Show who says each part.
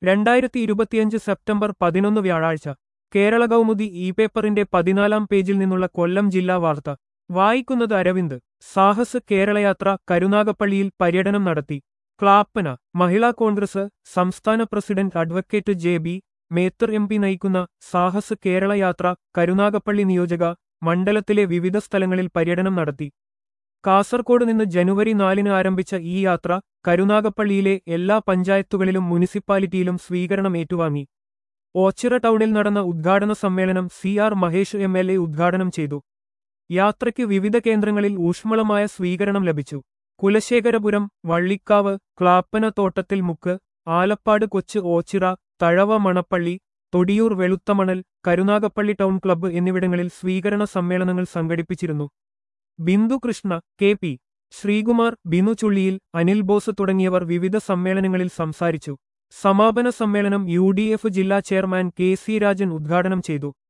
Speaker 1: രണ്ടായിരത്തി ഇരുപത്തിയഞ്ച് സെപ്റ്റംബർ പതിനൊന്ന് വ്യാഴാഴ്ച കേരള കൗമുദി ഇ പേപ്പറിന്റെ പതിനാലാം പേജിൽ നിന്നുള്ള കൊല്ലം ജില്ലാ വാർത്ത വായിക്കുന്നത് അരവിന്ദ് സാഹസ് കേരളയാത്ര കരുനാഗപ്പള്ളിയിൽ പര്യടനം നടത്തി ക്ലാപ്പന മഹിളാ കോൺഗ്രസ് സംസ്ഥാന president advocate J B Mether M P നയിക്കുന്ന സാഹസ് കേരളയാത്ര കരുനാഗപ്പള്ളി നിയോജക മണ്ഡലത്തിലെ വിവിധ സ്ഥലങ്ങളിൽ പര്യടനം നടത്തി കാസർകോട് നിന്ന് ജനുവരി നാലിന് ആരംഭിച്ച ഈ യാത്ര കരുനാഗപ്പള്ളിയിലെ എല്ലാ പഞ്ചായത്തുകളിലും മുനിസിപ്പാലിറ്റിയിലും സ്വീകരണം ഏറ്റുവാങ്ങി ഓച്ചിറ ടൗണിൽ നടന്ന ഉദ്ഘാടന സമ്മേളനം C R Mahesh M L A ഉദ്ഘാടനം ചെയ്തു യാത്രയ്ക്ക് വിവിധ കേന്ദ്രങ്ങളിൽ ഊഷ്മളമായ സ്വീകരണം ലഭിച്ചു കുലശേഖരപുരം വള്ളിക്കാവ് ക്ലാപ്പന തോട്ടത്തിൽ മുക്ക് ആലപ്പാട് കൊച്ച് ഓച്ചിറ തഴവ മണപ്പള്ളി തൊടിയൂർ വെളുത്തമണൽ കരുനാഗപ്പള്ളി ടൗൺ ക്ലബ്ബ് എന്നിവിടങ്ങളിൽ സ്വീകരണ സമ്മേളനങ്ങൾ സംഘടിപ്പിച്ചിരുന്നു ബിന്ദു കൃഷ്ണ കെ പി ശ്രീകുമാർ ബിനു ചുള്ളിയിൽ അനിൽ ബോസ് തുടങ്ങിയവർ വിവിധ സമ്മേളനങ്ങളിൽ സംസാരിച്ചു സമാപന സമ്മേളനം യു ജില്ലാ ചെയർമാൻ കെ സി രാജൻ ഉദ്ഘാടനം ചെയ്തു